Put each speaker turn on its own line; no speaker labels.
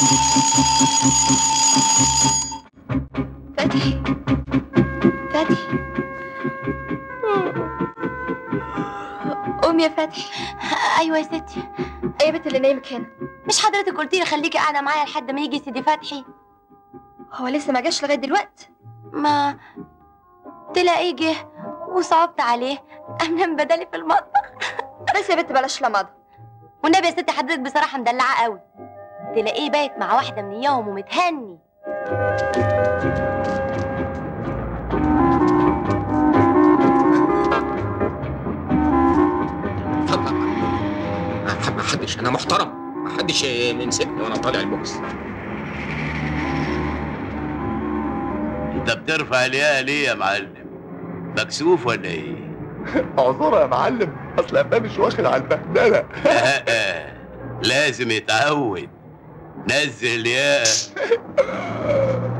فتحي فتحي قوم يا فتحي
ايوه يا ستي
ايه يا بنت اللي نايمك هنا
مش حضرتك قلتي لي خليكي قاعده معايا لحد ما يجي سيدي فتحي
هو لسه ما جاش لغايه دلوقتي
ما تلاقيه جه وصعبت عليه قام نام بدالي في المطبخ
بس يا بنت بلاش لمضة
والنبي يا ستي حضرتك بصراحه مدلعه قوي تلاقيه بايت مع واحده من اياهم ومتهني
اتفضل ما حدش انا محترم ما حدش يمسكني وانا طالع البوكس
انت بترفع الياقه ليه يا معلم مكسوف ولا ايه
اعذرها يا معلم اصل ابا مش واخد على البهدله
لازم يتعود نزل الياقه